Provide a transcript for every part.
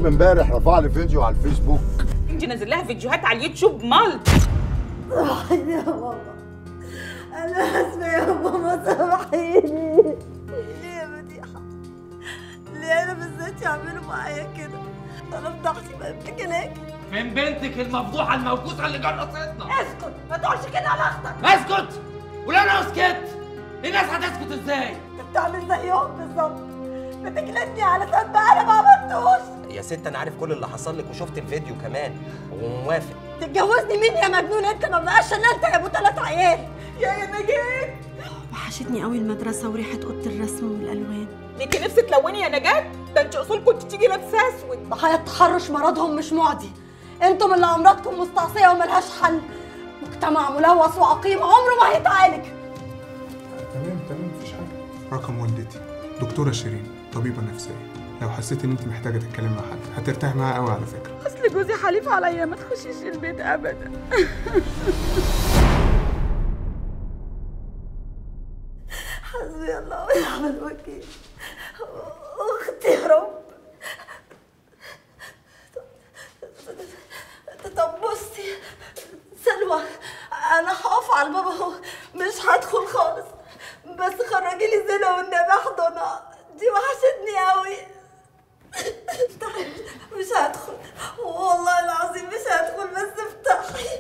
النجم امبارح رفع لي فيديو على الفيسبوك انت نازل لها فيديوهات على اليوتيوب مالت سامحيني يا ماما انا اسفه يا ماما سامحيني ليه يا مديحه ليه انا بالذات يعملوا معايا كده انا فضحتي بقى ابتكالك فين بنتك المفضوحه الموكوسه اللي جرستنا اسكت ما تقولش كده على اختك اسكت ولو انا سكت الناس هتسكت ازاي انت بتعمل زيهم بالظبط بتجلدني على ذنب انا ما عملتوش يا ست انا عارف كل اللي حصل لك وشفت الفيديو كمان وموافق تتجوزني مين يا مجنون انت ما بقاش الا انت يا ابو ثلاث عيال يا يا نجاة وحشتني قوي المدرسة وريحة أوضة الرسم والألوان ليكي نفسك تلوني يا نجاة ده انت اصول كنت تيجي لابسه اسود ضحايا التحرش مرضهم مش معدي انتم اللي امراضكم مستعصيه وملهاش حل مجتمع ملوث وعقيم عمره ما هيتعالج تمام تمام مفيش حاجه رقم والدتي دكتوره شيرين طبيبه نفسيه لو حسيت ان انت محتاجه تتكلمي مع حد هترتاحي معاها قوي على فكره اصل جوزي حليف عليا ما تخشيش البيت ابدا حسبي الله ونعم الوكيل اختي يا رب طب بصي سلوى انا هقف على الباب اهو مش هدخل خالص بس خرجي لي زينه والنبي احضنها دي وحشتني قوي مش هدخل والله العظيم مش هدخل بس افتحي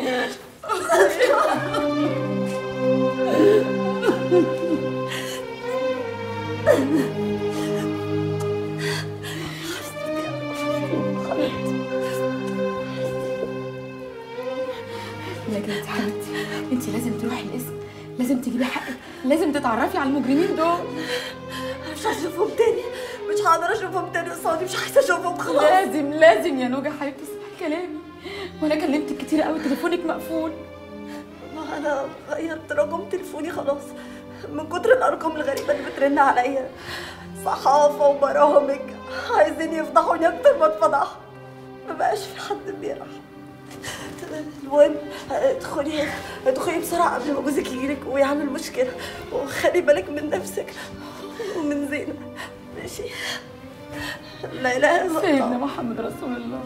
لكن انت حبيبتي انت لازم تروحي القسم لازم تجيبي حقك لازم تتعرفي على المجرمين دول مش هشوفهم تاني مش هقدر اشوفهم تاني قصادي مش عايزه اشوفهم خلاص لازم لازم يا نوجة حبيبتي اسمعي كلامي وانا كلمتك كتير قوي تليفونك مقفول ما انا غيرت رقم تليفوني خلاص من كتر الارقام الغريبه اللي بترن عليا صحافه وبرامج عايزين يفضحوني اكتر ما اتفضحوا ما بقاش في حد بيرحم المهم ادخلي ادخلي بسرعه قبل ما جوزك يجيلك ويعمل مشكله وخلي بالك من نفسك ومن زينه ماشي لا اله الا سيدنا الله محمد رسول الله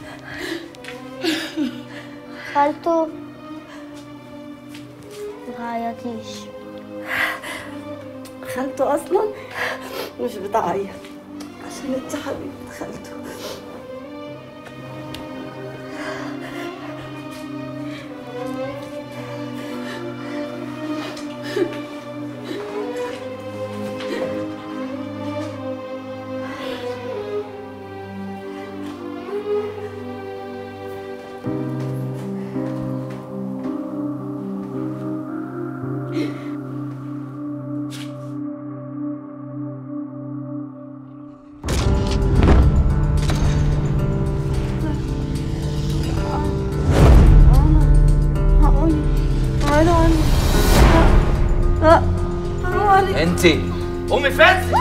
خالته متعيطيش خالته اصلا مش بتعيط عشان انت حبيبه خالته انت قومي فاتي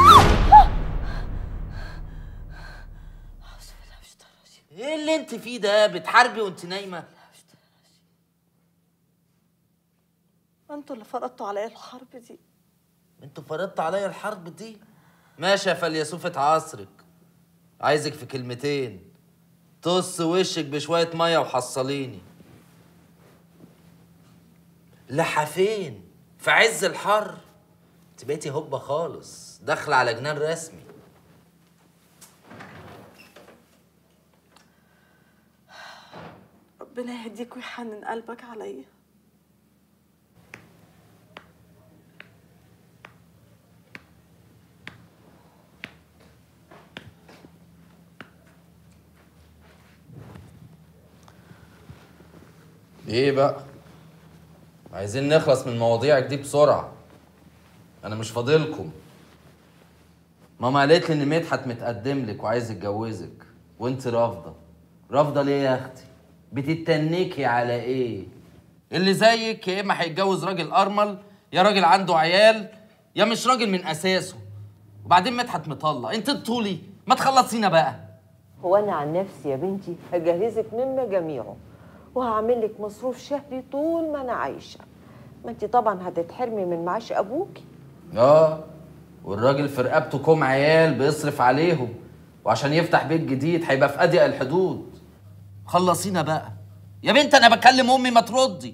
ايه اللي انت فيه ده بتحاربي وانت نايمه انتوا اللي فرضتوا عليا الحرب دي انتوا فرضتوا عليا الحرب دي ماشي يا فليسوفة عصرك عايزك في كلمتين طص وشك بشوية مية وحصليني لحافين في عز الحر انت بقيتي هبة خالص داخلة على جنان رسمي ربنا يهديك ويحنن قلبك عليا ايه بقى عايزين نخلص من مواضيعك دي بسرعة انا مش فاضلكم ماما قالت لي ان مدحت متقدم لك وعايز يتجوزك وانت رافضة رافضة ليه يا اختي بتتنكي على ايه اللي زيك يا اما هيتجوز راجل ارمل يا راجل عنده عيال يا مش راجل من اساسه وبعدين مدحت مطلق انت طولي ما تخلصينا بقى هو انا عن نفسي يا بنتي هجهزك مما جميعه وهعمل لك مصروف شهري طول ما انا عايشه ما انت طبعا هتتحرمي من معاش ابوكي اه والراجل في رقبته كوم عيال بيصرف عليهم وعشان يفتح بيت جديد هيبقى في اضيق الحدود خلصينا بقى يا بنت انا بكلم امي ما تردي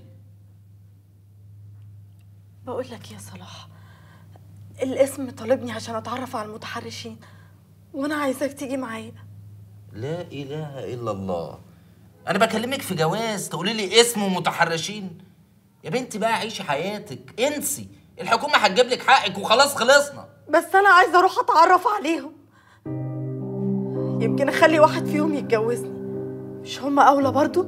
بقول لك يا صلاح الاسم طالبني عشان اتعرف على المتحرشين وانا عايزاك تيجي معايا لا اله الا الله انا بكلمك في جواز تقولي لي اسم متحرشين يا بنتي بقى عيشي حياتك انسي الحكومه هتجيب لك حقك وخلاص خلصنا بس انا عايزه اروح اتعرف عليهم يمكن اخلي واحد فيهم يتجوزني مش هم اولى برضو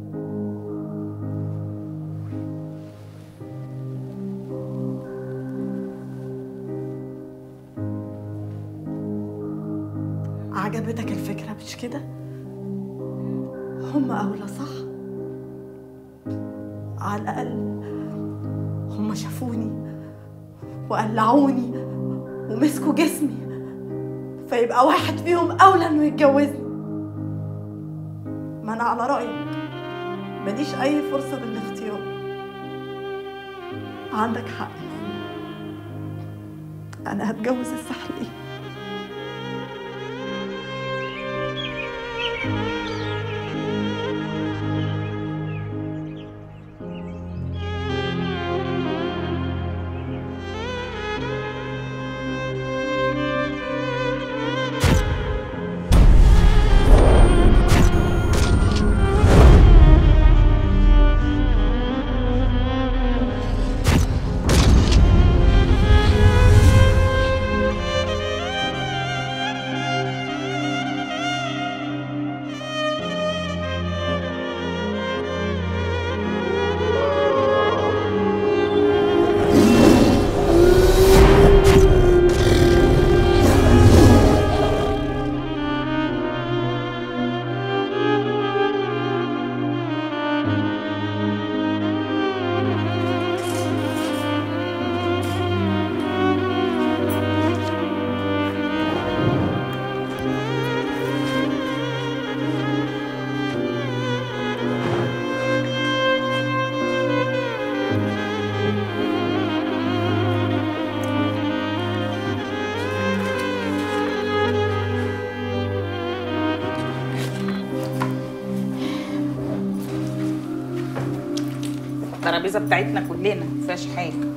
عجبتك الفكره مش كده هم اولى صح على الاقل هم شافوني وقلعوني ومسكوا جسمي فيبقى واحد فيهم اولى انه يتجوزني ما انا على رايك ماليش اي فرصه بالاختيار عندك حق يا أخويا. انا هتجوز السحليه الترابيزه بتاعتنا كلنا ما فيهاش حاجه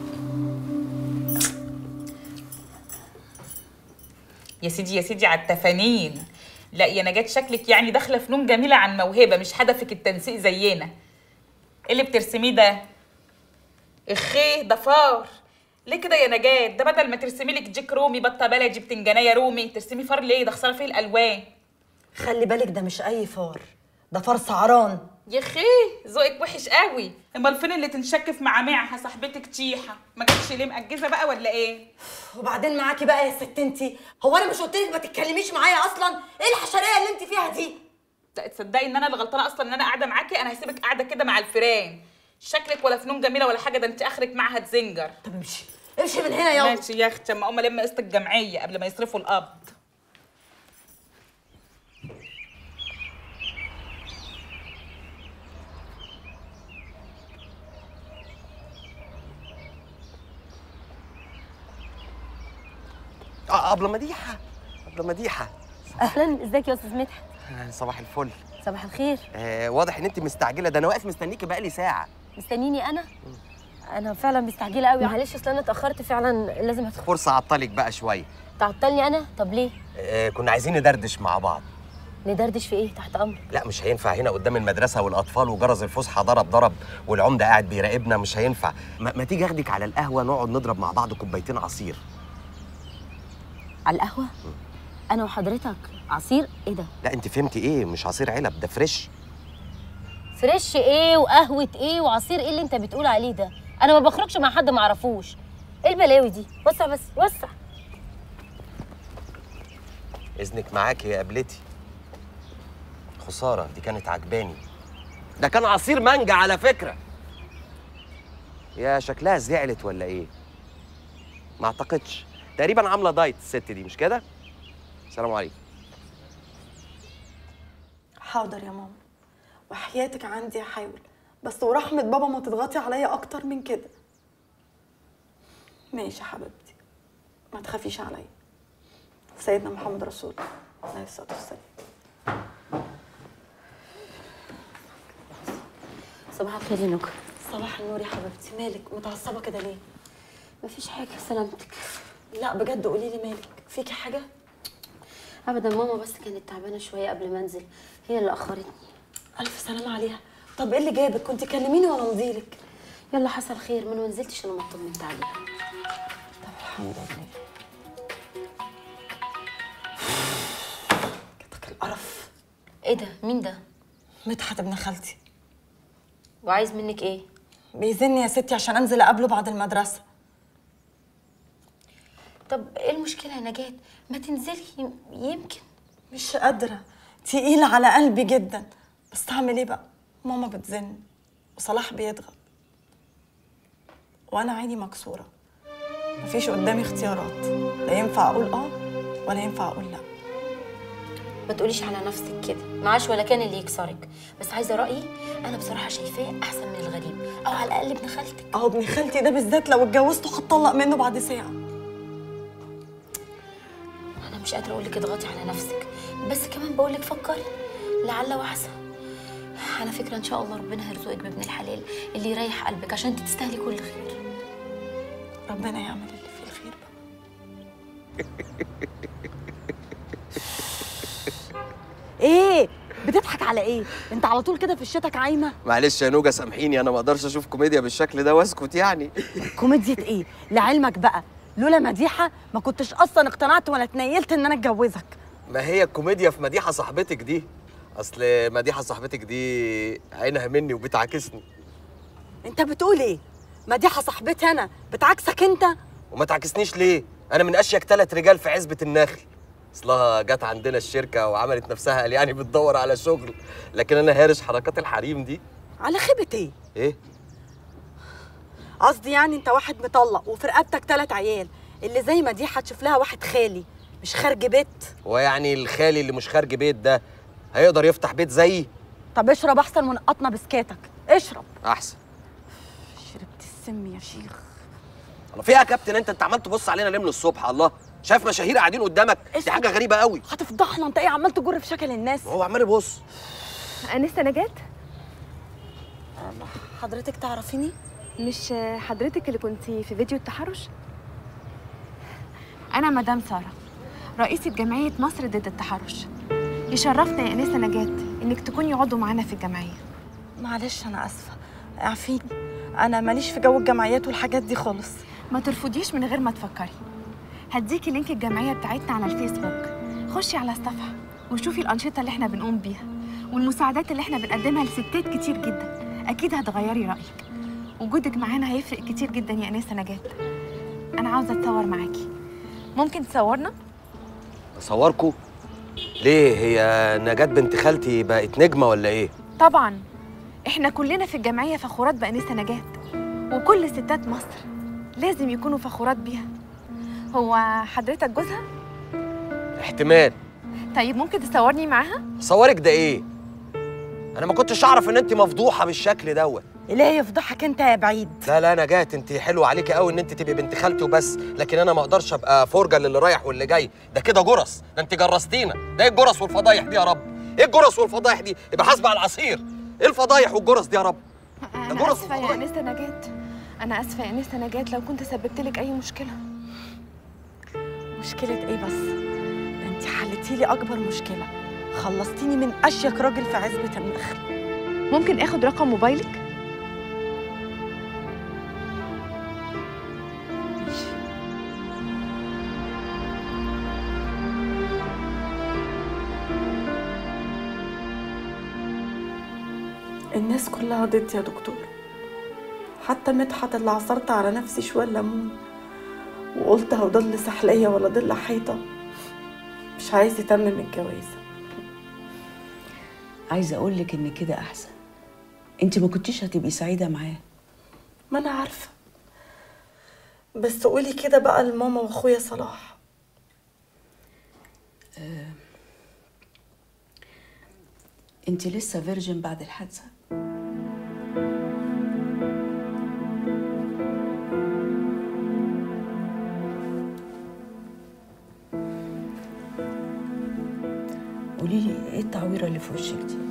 يا سيدي يا سيدي على التفانين لا يا نجاة شكلك يعني داخله فنون جميله عن موهبه مش هدفك التنسيق زينا ايه اللي بترسميه ده اخيه ده فار ليه كده يا نجاة ده بدل ما ترسمي لك جيك رومي بطه بلدي بتنجانيه رومي ترسمي فار ليه ده خساره فيه الالوان خلي بالك ده مش اي فار ده فار سعران يا خيه ذوقك وحش قوي امال فين اللي تنشك في معامعها صاحبتك تيحه ما جاتش ليه مأجزه بقى ولا ايه وبعدين معاكي بقى يا ست انتي هو انا مش قلت لك ما تتكلميش معايا اصلا ايه الحشريه اللي انت فيها دي لا تصدقي ان انا اللي غلطانه اصلا ان انا قاعده معاكي انا هسيبك قاعده كده مع الفيران شكلك ولا فنون جميله ولا حاجه ده انت اخرك معاها تزنجر طب امشي امشي من هنا يلا ماشي يا اختي اما اقوم الم قسط الجمعيه قبل ما يصرفوا القبض آه، ابله مديحه ابله مديحه اهلا ازيك يا استاذ مدحت آه، صباح الفل صباح الخير آه واضح ان انت مستعجله ده انا واقف مستنيكي بقالي ساعه مستنيني انا انا فعلا مستعجله قوي معلش اصل انا اتاخرت فعلا لازم ادخل فرصه اعطلك بقى شويه تعطلني انا طب ليه آه كنا عايزين ندردش مع بعض ندردش في ايه تحت امرك لا مش هينفع هنا قدام المدرسه والاطفال وجرس الفسحه ضرب ضرب والعمده قاعد بيراقبنا مش هينفع ما, ما تيجي اخدك على القهوه نقعد نضرب مع بعض كوبايتين عصير على القهوه انا وحضرتك عصير ايه ده لا انت فهمتي ايه مش عصير علب ده فريش فريش ايه وقهوه ايه وعصير ايه اللي انت بتقول عليه ده انا ما بخرجش مع حد ما اعرفوش ايه البلاوي دي وسع بس وسع اذنك معاكي يا قبلتي خساره دي كانت عجباني ده كان عصير مانجا على فكره يا شكلها زعلت ولا ايه ما اعتقدش تقريبا عامله دايت الست دي مش كده السلام عليكم حاضر يا ماما وحياتك عندي هحاول بس ورحمة بابا ما تضغطي عليا أكتر من كده ماشي يا حبيبتي ما تخافيش عليا سيدنا محمد رسول الله عليه الصلاة والسلام صباح الخير يا نوكا صباح النور يا حبيبتي مالك متعصبة كده ليه؟ مفيش حاجه سلامتك لا بجد قولي لي مالك فيكي حاجة؟ ابدا ماما بس كانت تعبانه شويه قبل ما انزل هي اللي اخرتني ألف سلامة عليها طب ايه اللي جابك؟ كنت كلميني ولا مضيلك؟ يلا حصل خير ما أنا ما نزلتش الا ما اطمنت عليها طب الحمد لله كتك القرف ايه ده مين ده مدحت ابن خالتي وعايز منك ايه بيزني يا ستي عشان انزل اقابله بعد المدرسة طب ايه المشكله يا نجاة ما تنزلي يم- يمكن مش قادرة تقيلة على قلبي جدا بس هعمل ايه بقى؟ ماما بتزن وصلاح بيضغط وانا عيني مكسورة مفيش قدامي اختيارات لا ينفع اقول اه ولا ينفع اقول لا ما تقوليش على نفسك كده معاش ولا كان اللي يكسرك بس عايزه رايي انا بصراحه شايفاه احسن من الغريب او على الاقل ابن خالتك اهو ابن خالتي ده بالذات لو اتجوزته هتطلق منه بعد ساعة انا مش قادره اقول لك اضغطي على نفسك بس كمان بقول لك فكري لعل وعسى على فكره ان شاء الله ربنا هيرزقك بابن الحلال اللي يريح قلبك عشان انت تستاهلي كل خير ربنا يعمل اللي فيه الخير بقى ايه بتضحك على ايه انت على طول كده في الشتك عايمه معلش يا نوجة سامحيني انا ما اقدرش اشوف كوميديا بالشكل ده واسكت يعني كوميديا ايه لعلمك بقى لولا مديحه ما كنتش اصلا اقتنعت ولا اتنيلت ان انا اتجوزك ما هي الكوميديا في مديحه صاحبتك دي اصل مديحه صاحبتك دي عينها مني وبتعاكسني انت بتقول ايه مديحه صاحبتي انا بتعكسك انت وما تعاكسنيش ليه انا من اشيك ثلاث رجال في عزبه النخل اصلها جت عندنا الشركه وعملت نفسها قال يعني بتدور على شغل لكن انا هارش حركات الحريم دي على خيبه ايه ايه قصدي يعني انت واحد مطلق وفي رقبتك ثلاث عيال اللي زي مديحه تشوف لها واحد خالي مش خارج بيت هو يعني الخالي اللي مش خارج بيت ده هيقدر يفتح بيت زيي طب اشرب احسن ونقطنا بسكاتك اشرب احسن شربت السم يا شيخ الله فيها يا كابتن انت انت عمال تبص علينا ليه من الصبح الله شايف مشاهير قاعدين قدامك دي حاجه غريبه قوي هتفضحنا انت ايه عمال تجر في شكل الناس هو عمال يبص أنسة نجاة حضرتك تعرفيني مش حضرتك اللي كنتي في فيديو التحرش أنا مدام سارة رئيسة جمعية مصر ضد التحرش يشرفنا يا أنسة نجاة إنك تكوني عضو معانا في الجمعية معلش انا اسفة اعفيني انا ماليش في جو الجمعيات والحاجات دي خالص ما ترفضيش من غير ما تفكري هديكي لينك الجمعية بتاعتنا على الفيسبوك خشي على الصفحة وشوفي الأنشطة اللي احنا بنقوم بيها والمساعدات اللي احنا بنقدمها لستات كتير جدا أكيد هتغيري رأيك وجودك معانا هيفرق كتير جدا يا أنسة نجاة أنا عاوزة أتصور معاكي ممكن تصورنا؟ اصوركوا ليه هي نجاة بنت خالتي بقت نجمه ولا ايه طبعا احنا كلنا في الجمعية فخورات بأنسة نجاة وكل ستات مصر لازم يكونوا فخورات بيها هو حضرتك جوزها؟ احتمال طيب ممكن تصورني معاها؟ صورك ده ايه انا ما كنتش اعرف ان انت مفضوحه بالشكل دوت ليه يفضحك انت يا بعيد لا لا نجاة انت حلوه عليكي قوي ان انت تبقي بنت خالتي وبس لكن انا ما اقدرش ابقى فرجه للي رايح واللي جاي ده كده جرس ده انت جرستينا ده ايه الجرس والفضايح دي يا رب ايه الجرس والفضايح دي يبقى حاسبه على العصير ايه الفضايح والجرس دي يا رب أنا جرس آسفة يا أنسة نجاة أنا آسفة يا أنسة نجاة لو كنت سببت لك أي مشكلة مشكلة ايه بس ده انت حلتي لي اكبر مشكلة خلصتيني من اشيك راجل في عزبة النخل ممكن آخد رقم موبايلك؟ الناس كلها ضدي يا دكتور حتى مدحت اللي عصرت على نفسي شوية ليمون وقلت هضل سحلية ولا ضل حيطة مش عايز يتمم الجوازة عايزه اقول لك ان كده احسن انت ما كنتيش هتبقي سعيده معاه ما انا عارفة بس قولي كده بقى لماما واخويا صلاح آه. انت لسه فيرجن بعد الحادثه التعويرة اللي في وشك دي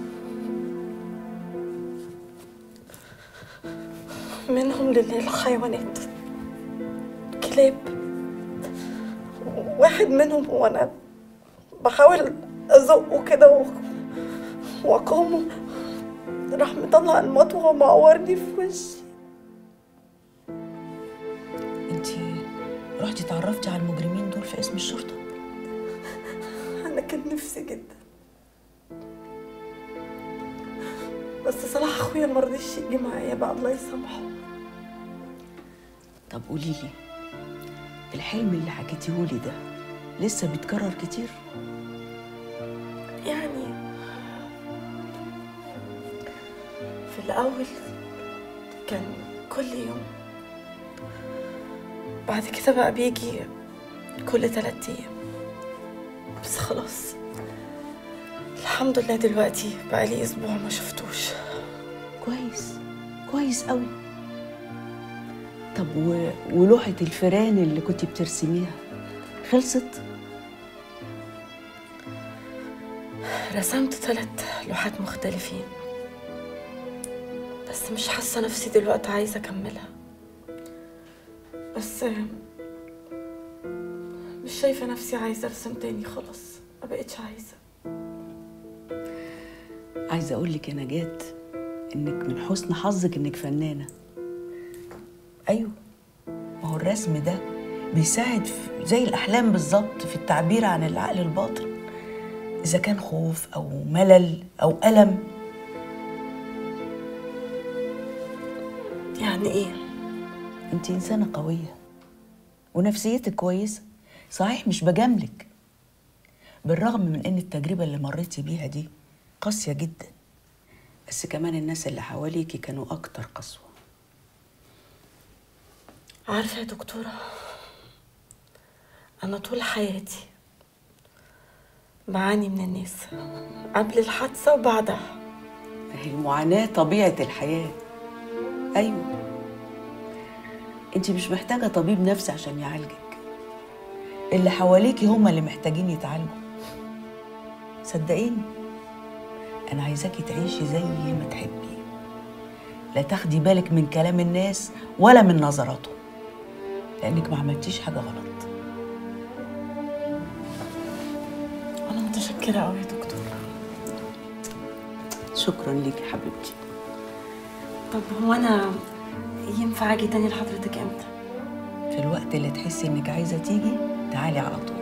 منهم لله الحيوانات كلاب واحد منهم وانا بحاول ازقه كده و- واقومه راح مطلع المطوة ومعورني في وشي انتي رحتي اتعرفتي على المجرمين دول في اسم الشرطة انا كان نفسي جدا بس صلاح اخويا مرضيش يجي معايا بقى الله يسامحه طب قولي لي الحلم اللي حكيتيهولي ده لسه بيتكرر كتير يعني في الأول كان كل يوم بعد كده بقى بيجي كل تلات أيام بس خلاص الحمد لله دلوقتي بقى لي أسبوع ما شفتوش كويس كويس قوي طب و... ولوحة الفيران اللي كنتي بترسميها خلصت رسمت تلات لوحات مختلفين بس مش حاسة نفسي دلوقتي عايزة أكملها بس مش شايفة نفسي عايزة أرسم تاني خلاص ما بقتش عايزة عايزة أقول لك يا نجاة إنك من حسن حظك إنك فنانة أيوه ما هو الرسم ده بيساعد في زي الأحلام بالظبط في التعبير عن العقل الباطن إذا كان خوف أو ملل أو ألم يعني إيه؟ أنت إنسانة قوية ونفسيتك كويسة صحيح مش بجاملك بالرغم من إن التجربة اللي مريتي بيها دي قاسية جدا بس كمان الناس اللي حواليكي كانوا أكتر قسوة عارفة يا دكتورة أنا طول حياتي بعاني من الناس قبل الحادثة وبعدها هي المعاناة طبيعة الحياة أيوة أنت مش محتاجة طبيب نفسي عشان يعالجك اللي حواليكي هما اللي محتاجين يتعالجوا صدقيني أنا عايزاكي تعيشي زي ما تحبي لا تاخدي بالك من كلام الناس ولا من نظراتهم لأنك ما عملتيش حاجة غلط أنا متشكرة أوي يا دكتورة شكرا ليكي حبيبتي طب هو أنا ينفع أجي تاني لحضرتك إمتى؟ في الوقت اللي تحسي إنك عايزة تيجي تعالي على طول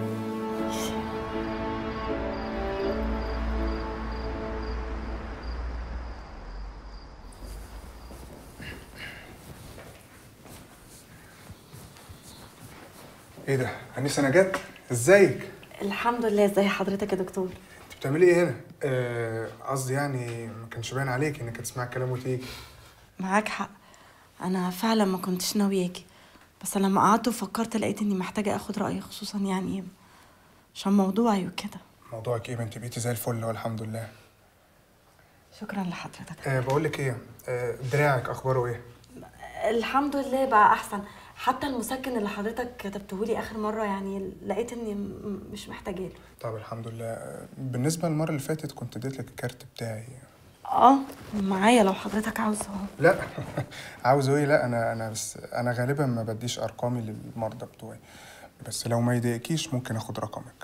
ايه ده انسه نجاة ازيك الحمد لله ازي حضرتك يا دكتور انت بتعملي ايه هنا آه، قصدي يعني ما كانش باين عليك انك هتسمعي الكلام وتيجي معاك حق أنا فعلا ما كنتش ناوية أجي بس لما قعدت وفكرت لقيت إني محتاجة آخد رأيي خصوصا يعني عشان موضوعي وكده موضوعك ايه بنت بيتي زي الفل والحمد لله شكرا لحضرتك أه بقول لك ايه أه دراعك اخباره ايه الحمد لله بقى أحسن حتى المسكن اللي حضرتك كتبته لي آخر مرة يعني لقيت إني م- مش محتاجة له طب الحمد لله آه، بالنسبه للمره اللي فاتت كنت اديت لك الكارت بتاعي اه معايا لو حضرتك عاوزه لا عاوزه ايه لا انا انا بس انا غالبا ما بديش ارقامي للمرضى بتوعي بس لو ما يضايقكيش ممكن اخد رقمك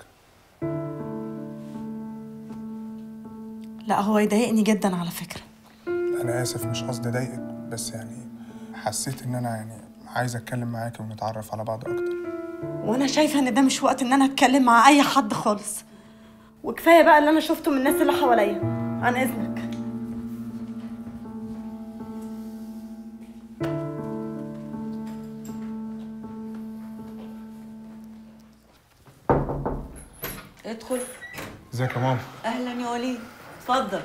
لا هو يضايقني جدا على فكرة انا اسف مش قصدي اضايقك بس يعني حسيت ان انا يعني عايز اتكلم معاكي ونتعرف على بعض اكتر وانا شايفه ان ده مش وقت ان انا اتكلم مع اي حد خالص وكفايه بقى اللي انا شفته من الناس اللي حواليا عن اذنك ادخل ازيك يا ماما اهلا يا وليد اتفضل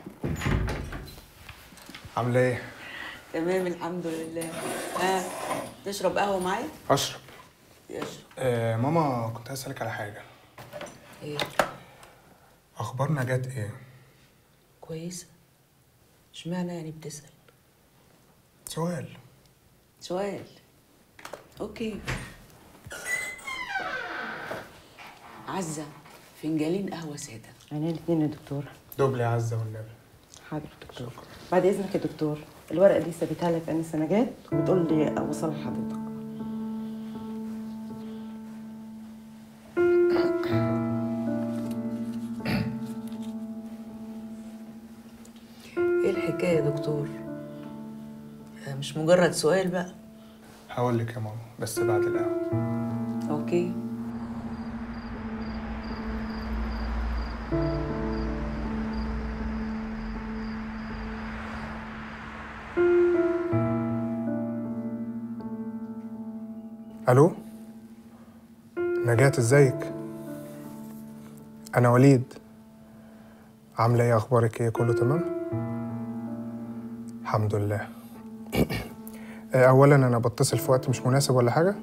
عامله ايه تمام الحمد لله ها تشرب قهوه معايا اشرب يشرب آه ماما كنت عايز اسالك على حاجه ايه اخبار نجاة ايه كويسه اشمعنى يعني بتسال سؤال سؤال اوكي عزه فنجانين قهوه ساده عينين الاثنين يا دكتور دوبلي عزة والنبي حاضر دكتور بعد اذنك يا دكتور الورقه دي سابتها لك انسه نجاة وبتقول لي اوصلها لحضرتك ايه الحكايه يا دكتور آه، مش مجرد سؤال بقى هقول لك يا ماما بس بعد القهوة اوكي الو نجاة ازيك انا وليد عامله ايه اخبارك ايه كله تمام الحمد لله آه، اولا انا بتصل في وقت مش مناسب ولا حاجه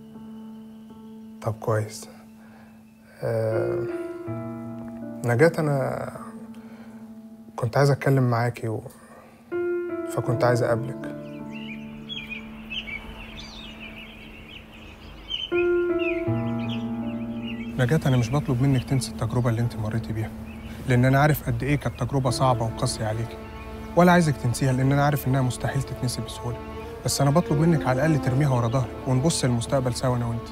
طب كويس آه، نجاة انا كنت عايز اتكلم معاكي و... فكنت عايز اقابلك نجاة أنا مش بطلب منك تنسي التجربة اللي أنت مريتي بيها لأن أنا عارف قد إيه كانت تجربة صعبة وقاسية عليكي ولا عايزك تنسيها لأن أنا عارف إنها مستحيل تتنسي بسهولة بس أنا بطلب منك على الأقل ترميها ورا ظهرك ونبص للمستقبل سوا أنا وأنت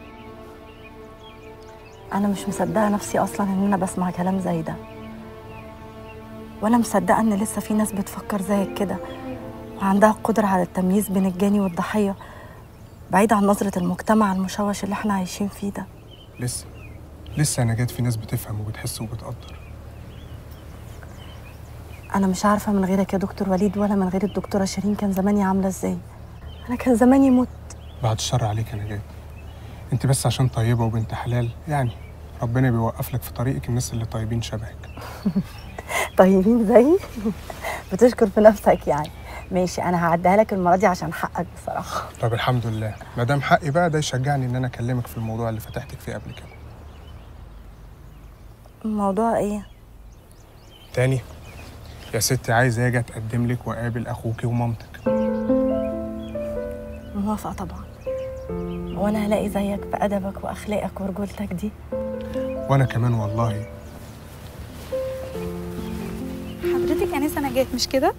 انا مش مصدقه نفسي اصلا ان انا بسمع كلام زي ده ولا مصدقه ان لسه في ناس بتفكر زيك كده وعندها قدره على التمييز بين الجاني والضحيه بعيد عن نظره المجتمع المشوش اللي احنا عايشين فيه ده لسه لسه يا نجاة في ناس بتفهم وبتحس وبتقدر انا مش عارفه من غيرك يا دكتور وليد ولا من غير الدكتوره شيرين كان زماني عامله ازاي انا كان زماني مت بعد الشر عليك يا نجاة أنت بس عشان طيبة وبنت حلال يعني ربنا بيوقف لك في طريقك الناس اللي طيبين شبهك طيبين زيي بتشكر في نفسك يعني ماشي انا هعديها لك المره دي عشان حقك بصراحه طب الحمد لله ما دام حقي بقى ده يشجعني ان انا اكلمك في الموضوع اللي فتحتك فيه قبل كده الموضوع ايه تاني يا ستي عايزه اجي اتقدم لك واقابل اخوكي ومامتك موافقه طبعا وانا هلاقي زيك بادبك واخلاقك ورجولتك دي وانا كمان والله حضرتك انسه نجاة مش كده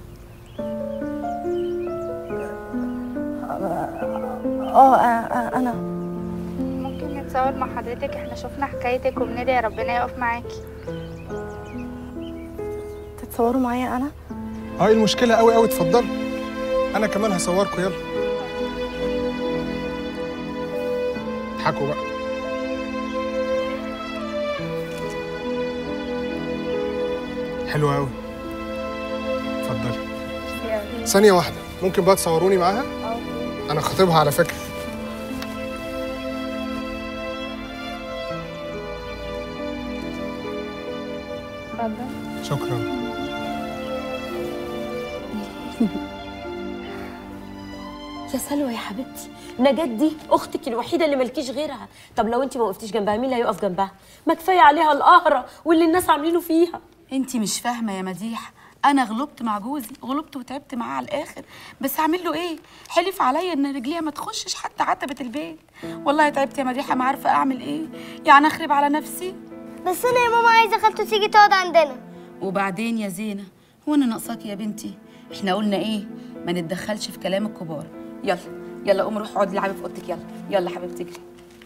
اه آه، انا ممكن نتصور مع حضرتك احنا شفنا حكايتك وبندعي ربنا يقف معاكي تتصوروا معايا انا اه إيه المشكله قوي قوي اتفضلوا انا كمان هصوركم يلا اضحكوا بقى حلو قوي اتفضلي ثانيه واحده ممكن بقى تصوروني معاها انا خاطبها على فكره اتفضل شكرا يا سلوى يا حبيبتي نجاة دي اختك الوحيده اللي ملكيش غيرها طب لو انت ما وقفتيش جنبها مين اللي هيقف جنبها ما كفايه عليها القهره واللي الناس عاملينه فيها انت مش فاهمه يا مديحه انا غلبت مع جوزي غلبت وتعبت معاه على الاخر بس اعمل له ايه حلف عليا ان رجليها ما تخشش حتى عتبه البيت والله تعبت يا مديحه ما عارفه اعمل ايه يعني اخرب على نفسي بس انا يا ماما عايزه خالته تيجي تقعد عندنا وبعدين يا زينه هو انا ناقصاك يا بنتي احنا قلنا ايه ما نتدخلش في كلام الكبار يلا يلا قومي روحي اقعدي العبي في اوضتك يلا يلا حبيبتي اجري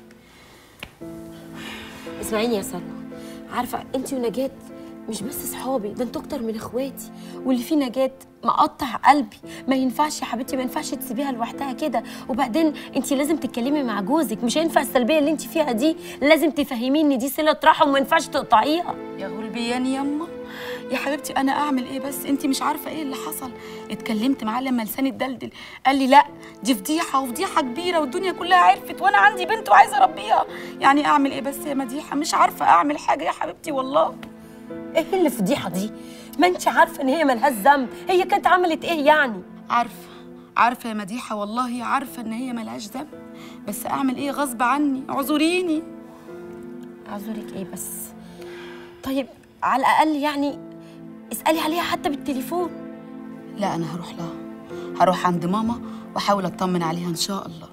اسمعيني يا سلوى عارفه انت ونجاة مش بس صحابي ده انتوا اكتر من اخواتي واللي فيه نجاة مقطع قلبي ما ينفعش يا حبيبتي ما ينفعش تسيبيها لوحدها كده وبعدين انت لازم تتكلمي مع جوزك مش هينفع السلبيه اللي انت فيها دي لازم تفهميه ان دي صله رحم وما ينفعش تقطعيها يا غلبيان يما يا حبيبتي انا اعمل ايه بس انت مش عارفه ايه اللي حصل اتكلمت معاه لما لساني اتدلدل قال لي لا دي فضيحه وفضيحه كبيره والدنيا كلها عرفت وانا عندي بنت وعايزه اربيها يعني اعمل ايه بس يا مديحه مش عارفه اعمل حاجه يا حبيبتي والله ايه اللي فضيحه دي ما انت عارفه ان هي ملهاش ذنب هي كانت عملت ايه يعني عارفه عارفه يا مديحه والله عارفه ان هي ملهاش ذنب بس اعمل ايه غصب عني اعذريني اعذرك ايه بس طيب على الاقل يعني اسالي عليها حتى بالتليفون لا انا هروح لها هروح عند ماما واحاول اطمن عليها ان شاء الله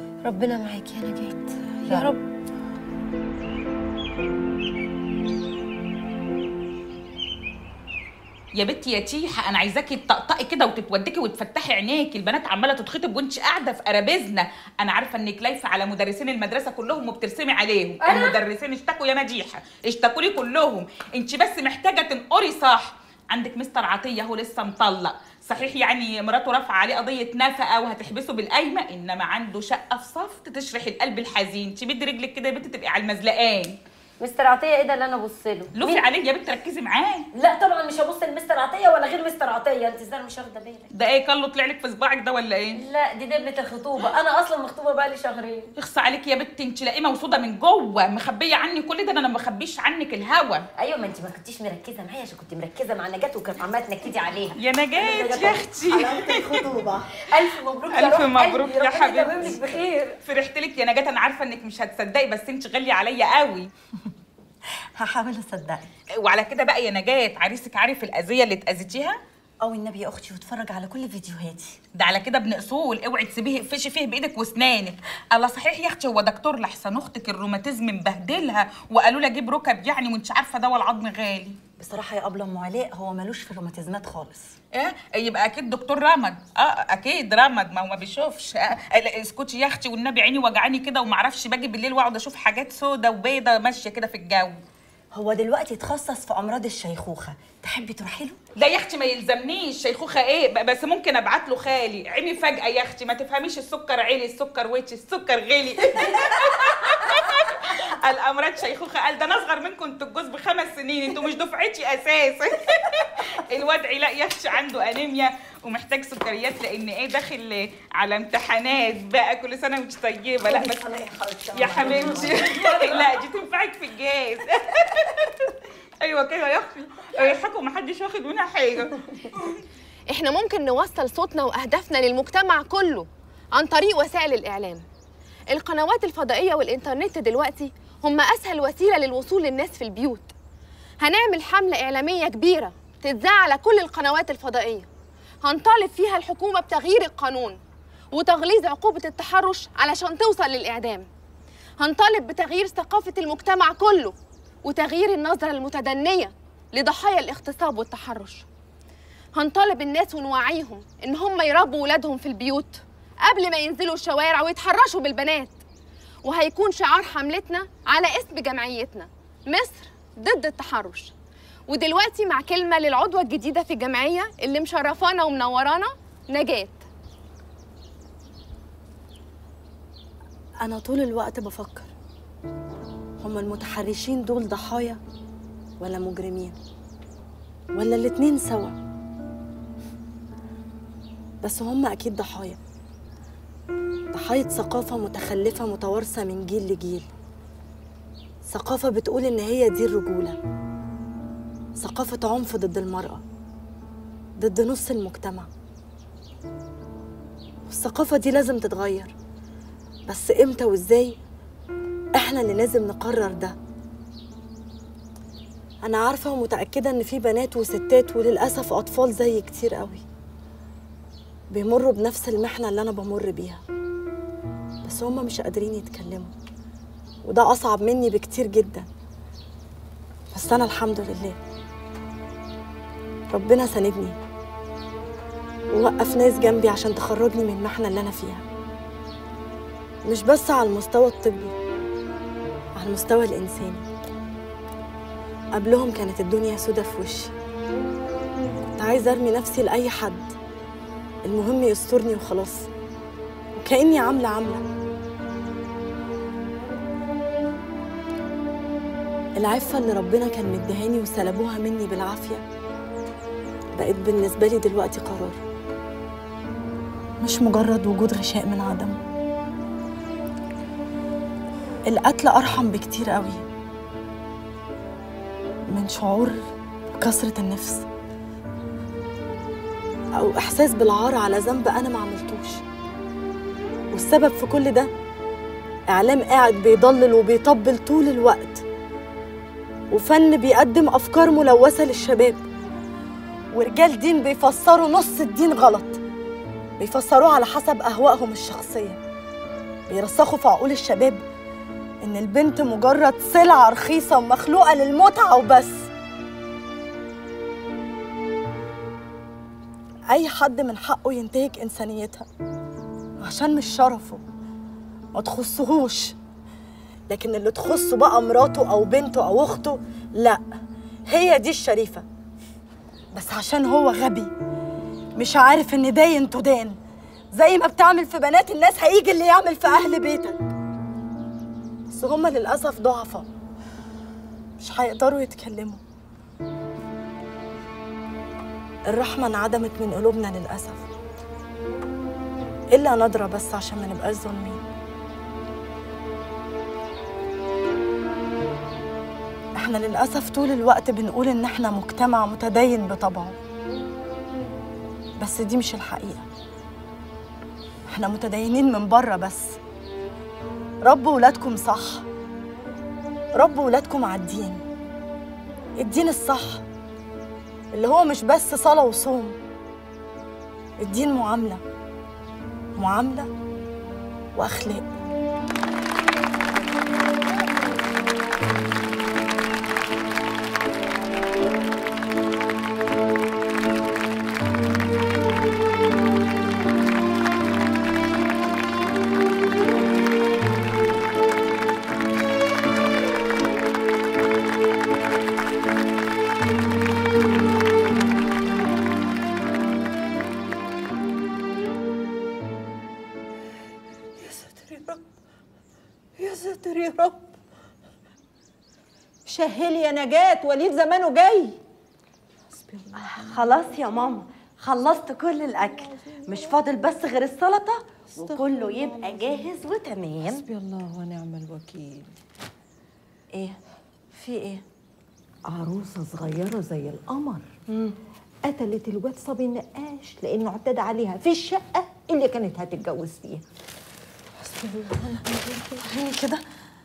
ربنا معاكي يا نجاة يا رب يا بنتي يا تيحه انا عايزاكي تطقطقي كده وتتودكي وتفتحي عينيكي البنات عماله تتخطب وانت قاعده في قرابيزنا انا عارفه انك لايفه على مدرسين المدرسه كلهم وبترسمي عليهم أنا؟ المدرسين اشتكوا يا مديحه اشتكوا لي كلهم انت بس محتاجه تنقري صح عندك مستر عطيه هو لسه مطلق صحيح يعني مراته رافعه عليه قضيه نفقه وهتحبسه بالقايمه انما عنده شقه في صفت تشرح القلب الحزين تمدي رجلك كده يا بنتي تبقي على المزلقان مستر عطيه ايه ده اللي انا ابص له لوفي عليه يا بنت ركزي معاه لا طبعا مش هبص لمستر عطيه ولا غير مستر عطيه انت ازاي مش واخده بالك ده ايه كله طلع لك في صباعك ده ولا ايه لا دي دبله الخطوبه انا اصلا مخطوبه بقالي شهرين اخص عليك يا بنت انت لاقيه موصوده من جوه مخبيه عني كل ده انا ما بخبيش عنك الهوا ايوه ما انت ما كنتيش مركزه معايا عشان كنت مركزه مع نجاة وكانت عماله تنكدي عليها يا نجاة يا اختي الخطوبه الف مبروك يا الف روح مبروك قلبي، يا ربنا يتمم حبيبتي لك بخير فرحت لك يا نجاة انا عارفه انك مش هتصدقي بس انت غاليه عليا قوي هحاول اصدقك وعلى كده بقى يا نجاة عريسك عارف الاذيه اللي اتاذيتيها او النبي يا اختي واتفرج على كل فيديوهاتي ده على كده ابن اصول اوعي تسيبيه اقفشي فيه بايدك واسنانك الله صحيح يا اختي هو دكتور لحسن اختك الروماتيزم مبهدلها وقالوا لي اجيب ركب يعني وانت عارفه دواء العظم غالي بصراحه يا ابله ام علاء هو ملوش في الروماتيزمات خالص ايه يبقى اكيد دكتور رمد اه اكيد رمد ما هو ما بيشوفش آه لا، اسكتي يا اختي والنبي عيني وجعاني كده وما اعرفش باجي بالليل واقعد اشوف حاجات سودا وبيضه ماشيه كده في الجو هو دلوقتي اتخصص في امراض الشيخوخه تحبي تروحي له لا يا اختي ما يلزمنيش شيخوخه ايه ب- بس ممكن ابعت له خالي عيني فجاه يا اختي ما تفهميش السكر عالي السكر ويتش السكر غلي الامراض شيخوخه قال ده انا اصغر منكم انتوا الجوز بخمس سنين انتوا مش دفعتي اساسا الواد لا يا اختي عنده انيميا ومحتاج سكريات لان ايه داخل على امتحانات بقى كل سنه وانت طيبه لا بس يا حبيبتي لا دي تنفعك في الجاز ايوه كده يا اختي يضحكوا محدش واخد منها حاجه احنا ممكن نوصل صوتنا واهدافنا للمجتمع كله عن طريق وسائل الاعلام القنوات الفضائيه والانترنت دلوقتي هم اسهل وسيله للوصول للناس في البيوت هنعمل حمله اعلاميه كبيره تتذاع على كل القنوات الفضائيه هنطالب فيها الحكومه بتغيير القانون وتغليظ عقوبه التحرش علشان توصل للاعدام هنطالب بتغيير ثقافه المجتمع كله وتغيير النظره المتدنيه لضحايا الاغتصاب والتحرش هنطالب الناس ونوعيهم ان هم يربوا ولادهم في البيوت قبل ما ينزلوا الشوارع ويتحرشوا بالبنات وهيكون شعار حملتنا على اسم جمعيتنا مصر ضد التحرش ودلوقتي مع كلمة للعضوة الجديدة في الجمعية اللي مشرفانا ومنورانا نجاة انا طول الوقت بفكر هما المتحرشين دول ضحايا ولا مجرمين ولا الاتنين سوا بس هما اكيد ضحايا ضحايا ثقافة متخلفة متوارثة من جيل لجيل ثقافة بتقول إن هي دي الرجولة ثقافة عنف ضد المرأة ضد نص المجتمع والثقافة دي لازم تتغير بس إمتى وإزاي إحنا اللي لازم نقرر ده أنا عارفة ومتأكدة إن في بنات وستات وللأسف أطفال زي كتير قوي بيمروا بنفس المحنة اللي أنا بمر بيها بس هما مش قادرين يتكلموا وده أصعب مني بكتير جدا بس أنا الحمد لله ربنا ساندني ووقف ناس جنبي عشان تخرجني من المحنة اللي أنا فيها مش بس على المستوى الطبي على المستوى الإنساني قبلهم كانت الدنيا سودة في وشي كنت عايزة أرمي نفسي لأي حد المهم يسترني وخلاص وكأني عاملة عاملة العفة اللي ربنا كان مديهاني وسلبوها مني بالعافية بقت بالنسبة لي دلوقتي قرار مش مجرد وجود غشاء من عدم القتل أرحم بكتير قوي من شعور كسرة النفس أو إحساس بالعار على ذنب أنا ما عملتوش والسبب في كل ده إعلام قاعد بيضلل وبيطبل طول الوقت وفن بيقدم أفكار ملوثة للشباب ورجال دين بيفسروا نص الدين غلط بيفسروه على حسب أهوائهم الشخصية بيرسخوا في عقول الشباب إن البنت مجرد سلعة رخيصة ومخلوقة للمتعة وبس أي حد من حقه ينتهك إنسانيتها عشان مش شرفه ما تخصهوش لكن اللي تخصه بقى مراته أو بنته أو أخته لا هي دي الشريفة بس عشان هو غبي مش عارف إن داين تدان زي ما بتعمل في بنات الناس هيجي اللي يعمل في أهل بيتك بس هما للأسف ضعفة مش هيقدروا يتكلموا الرحمة انعدمت من قلوبنا للأسف إلا نضرة بس عشان ما نبقاش ظالمين احنا للأسف طول الوقت بنقول إن احنا مجتمع متدين بطبعه بس دي مش الحقيقة احنا متدينين من بره بس ربوا ولادكم صح ربوا ولادكم على الدين الدين الصح اللي هو مش بس صلاة وصوم الدين معاملة معاملة وأخلاق يا ساتر يا رب يا ساتر يا رب شهلي يا نجاة وليد زمانه جاي خلاص يا ماما خلصت كل الاكل مش فاضل بس غير السلطه وكله يبقى جاهز وتمام حسبي الله ونعم الوكيل ايه في ايه عروسة صغيرة زي القمر قتلت الواد صبي النقاش لأنه اعتدى عليها في الشقة اللي كانت هتتجوز فيها حسبي الله ونعم الوكيل وريني كده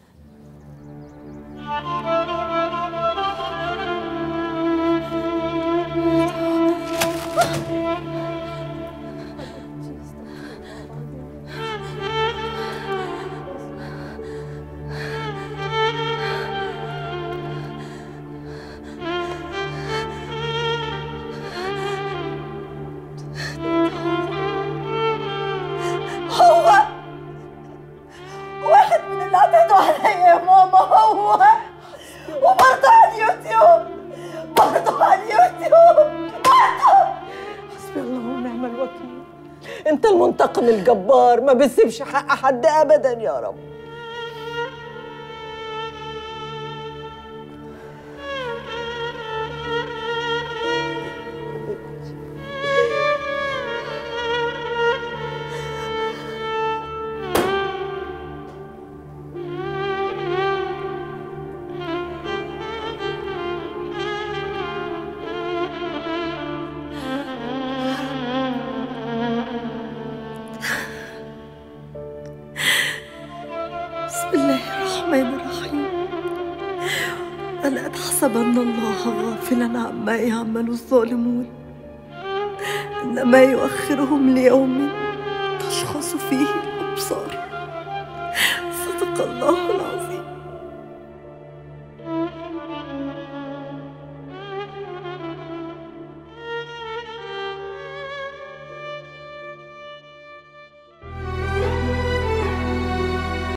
هو واحد من اللي اعتدوا عليا يا ماما هو وبرضه على اليوتيوب برضه على اليوتيوب برضه حسبي الله ونعم الوكيل انت المنتقم الجبار ما بتسيبش حق حد ابدا يا رب بسم الله الرحمن الرحيم ألا تحسبن الله غافلا عما يعمل الظالمون إنما يؤخرهم ليوم تشخص فيه